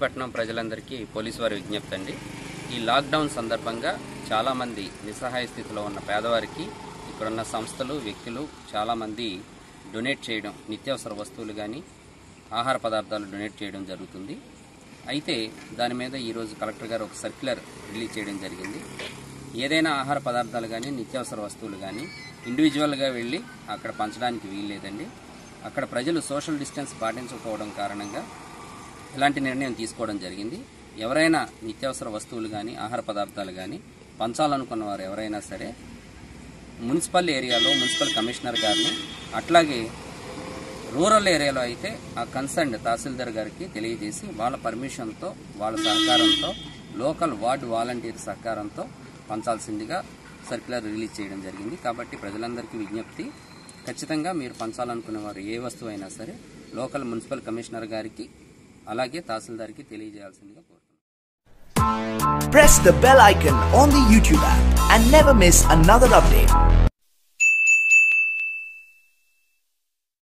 మచిలీపట్నం ప్రజలందరికీ పోలీసు వారి విజ్ఞప్తి అండి ఈ లాక్డౌన్ సందర్భంగా చాలామంది నిస్సహాయ స్థితిలో ఉన్న పేదవారికి ఇక్కడున్న సంస్థలు వ్యక్తులు చాలామంది డొనేట్ చేయడం నిత్యావసర వస్తువులు కానీ ఆహార పదార్థాలు డొనేట్ చేయడం జరుగుతుంది అయితే దాని మీద ఈరోజు కలెక్టర్ గారు ఒక సర్క్యులర్ రిలీజ్ చేయడం జరిగింది ఏదైనా ఆహార పదార్థాలు కానీ నిత్యావసర వస్తువులు కానీ ఇండివిజువల్గా వెళ్ళి అక్కడ పంచడానికి వీల్లేదండి అక్కడ ప్రజలు సోషల్ డిస్టెన్స్ పాటించకపోవడం కారణంగా ఇలాంటి నిర్ణయం తీసుకోవడం జరిగింది ఎవరైనా నిత్యావసర వస్తువులు కానీ ఆహార పదార్థాలు కానీ పంచాలనుకున్న వారు ఎవరైనా సరే మున్సిపల్ ఏరియాలో మున్సిపల్ కమిషనర్ గారిని అట్లాగే రూరల్ ఏరియాలో అయితే ఆ కన్సర్న్ తహసీల్దార్ గారికి తెలియజేసి వాళ్ళ పర్మిషన్తో వాళ్ళ సహకారంతో లోకల్ వార్డు వాలంటీర్ సహకారంతో పంచాల్సిందిగా సర్క్యులర్ రిలీజ్ చేయడం జరిగింది కాబట్టి ప్రజలందరికీ విజ్ఞప్తి ఖచ్చితంగా మీరు పంచాలనుకునే వారు ఏ వస్తువు అయినా సరే లోకల్ మున్సిపల్ కమిషనర్ గారికి అలాగే తహసీల్దార్కి తెలియజేయాల్సిందిగా కోరుతున్నాను Press the bell icon on the YouTube app and never miss another update.